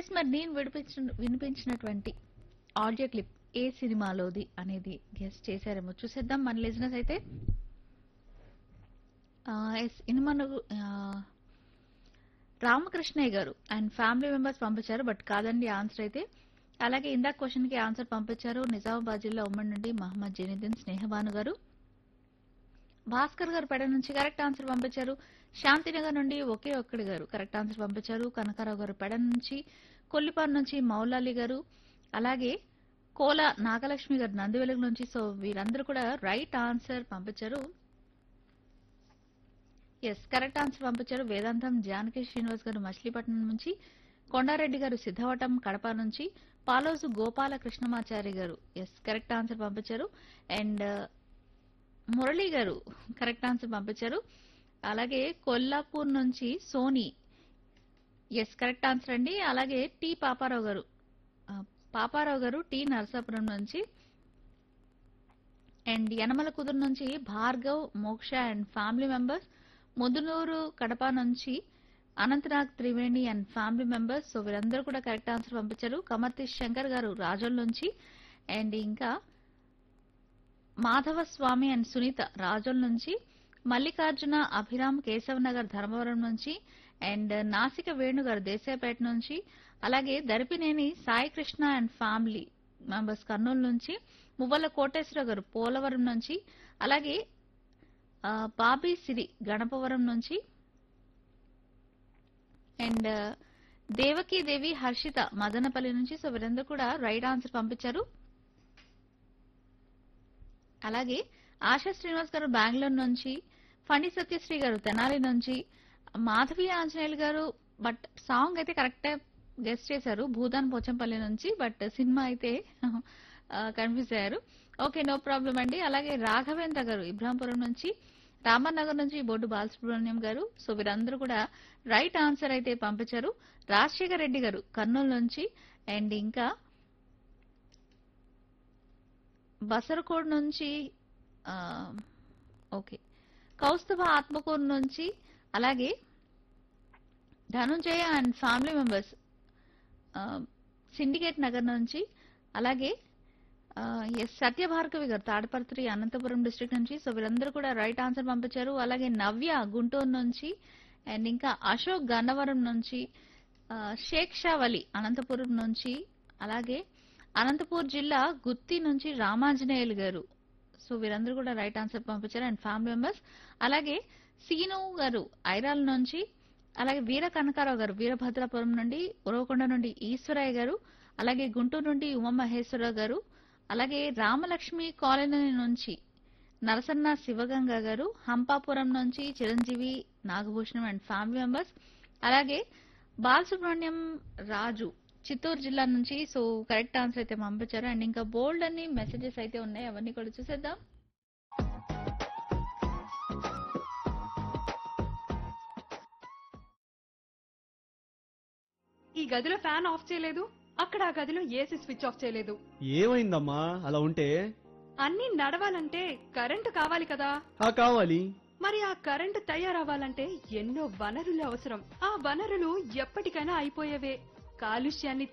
yes మరి నేను వినిపించిన వినిపించినటువంటి ఆడియో క్లిప్ ఏ సినిమాలోది అనేది గెస్ట్ చేశారేమో చూసేద్దాం మన లిజినెస్ అయితే ఎస్ ఇనుమను Ramakrishnaiah garu and family members పంపించారు బట్ కాదండి ఆన్సర్ అయితే అలాగే ఇందాక క్వశ్చన్ కి ఆన్సర్ పంపించారు నిజామాబాద్ జిల్లా ఉమ్మడి నుండి మహమ్మద్ జైనుద్దీన్ స్నేహబాను గారు భాస్కర్ గారు పెడ నుంచి కరెక్ట్ ఆన్సర్ పంపించారు శాంతినగర్ నుండి ఒకే ఒక్కడి గారు కరెక్ట్ ఆన్సర్ పంపించారు కనకారావు గారు పెడ నుంచి కొల్లిపారు నుంచి మౌలాలి గారు అలాగే కోల నాగలక్ష్మి గారు నందివెలుగు నుంచి సో వీరందరూ కూడా రైట్ ఆన్సర్ పంపించారు ఎస్ కరెక్ట్ ఆన్సర్ పంపించారు వేదాంతం జానకి శ్రీనివాస్ గారు మచిలీపట్నం నుంచి కొండారెడ్డి గారు సిద్ధవటం కడప నుంచి Paloju Gopala Krishnamachari garu yes correct answer పంపించారు and Murali garu correct answer పంపించారు అలాగే కొల్లాపూర్ నుంచి సోనీ ఎస్ కరెక్ట్ ఆన్సర్ అండి అలాగే టి పాపారావు గారు ఆ, పాపారావు గారు టి నరసాపురం నుంచి అండ్ యనమల కుదురు నుంచి Bhargav Moksha and family members Mudunuru Kadapa నుంచి Ananthanag Triveni and family members so వీరందరూ కూడా కరెక్ట్ ఆన్సర్ పంపించారు కమర్తి శంకర్ గారు రాజోల్ నుంచి అండ్ ఇంకా మాధవ స్వామి అండ్ సునీత రాజోల్ నుంచి మల్లికార్జున అభిరామ్ కేశవ్ నగర్ ధర్మవరం నుంచి అండ్ నాసిక వేణు గారు దేశాయపేట నుంచి అలాగే Daripineni Sai Krishna and family members Kurnool నుంచి మువ్వల కోటేశ్వర గారు పోలవరం నుంచి అలాగే ఆ, బాబీ సిరి గణపవరం నుంచి అండ్ దేవకీ దేవి హర్షిత మదనపల్లి నుంచి సో వీరందరూ కూడా రైట్ ఆన్సర్ పంపించారు అలాగే ఆశా శ్రీనివాస్ గారు బెంగళూరు నుంచి ఫణి సత్యశ్రీ గారు తెనాలి నుంచి మాధవి ఆంజనేయులు గారు బట్ సాంగ్ అయితే కరెక్టే గెస్ట్ చేశారు భూదాన్ పోచంపల్లి నుంచి బట్ సినిమా అయితే కన్ఫ్యూజ్ అయ్యారు ఓకే నో ప్రాబ్లం అండి అలాగే రాఘవేంద్ర గారు ఇబ్రాంపురం నుంచి రామనగర్ నుంచి బొడ్డు బాలసుబ్రహ్మణ్యం గారు సో వీరందరూ కూడా రైట్ ఆన్సర్ అయితే పంపించారు రాజశేఖర్ రెడ్డి గారు కర్నూలు నుంచి అండ్ ఇంకా బసరకోడ్ నుంచి ఆ, ఓకే కౌస్తుభ ఆత్మకూరు నుంచి అలాగే Dhananjaya and family members syndicate Nagar నుంచి అలాగే ఆ, ఎస్ సత్యభార్గవి గారు తాడపర్తి అనంతపురం డిస్ట్రిక్ట్ నుంచి సో వీరందరూ కూడా రైట్ ఆన్సర్ పంపించారు అలాగే నవ్య గుంటూరు నుంచి అండ్ ఇంకా అశోక్ గన్నవరం నుంచి ఆ, షేక్ షా వలి అనంతపురం నుంచి అలాగే అనంతపూర్ జిల్లా గుత్తి నుంచి రామాంజనేయులు గారు సో వీరందరూ కూడా రైట్ ఆన్సర్ పంపించారు అండ్ ఫ్యామిలీ మెంబర్స్ అలాగే సీను గారు ఐరాల నుంచి అలాగే వీర కనకారావు గారు వీరభద్రాపురం నుండి ఉరవకొండ నుండి ఈశ్వరయ్య గారు అలాగే గుంటూరు నుండి ఉమామహేశ్వరరావు గారు అలాగే రామలక్ష్మి కాలనీ నుంచి నరసన్న శివగంగ గారు హంపాపురం నుంచి Chiranjeevi Nagabhushanam and family members అలాగే బాలసుబ్రహ్మణ్యం రాజు చిత్తూరు జిల్లా నుంచి సో కరెక్ట్ ఆన్సర్ అయితే పంపించారు అండ్ ఇంకా బోల్డ్ అన్ని మెసేజెస్ అయితే ఉన్నాయి అవన్నీ కూడా చూసేద్దాం ఈ గదిలో ఫ్యాన్ ఆఫ్ చేయలేదు అక్కడ ఆ గదిలో ఏసీ స్విచ్ ఆఫ్ చేయలేదు ఏమైందమ్మా అలా ఉంటే అన్నీ నడవాలంటే కరెంటు కావాలి కదా ఆ కావాలి మరి ఆ కరెంటు తయారవ్వాలంటే ఎన్నో వనరులు అవసరం ఆ వనరులు ఎప్పటికైనా అయిపోయేవే కాలుష్యాన్ని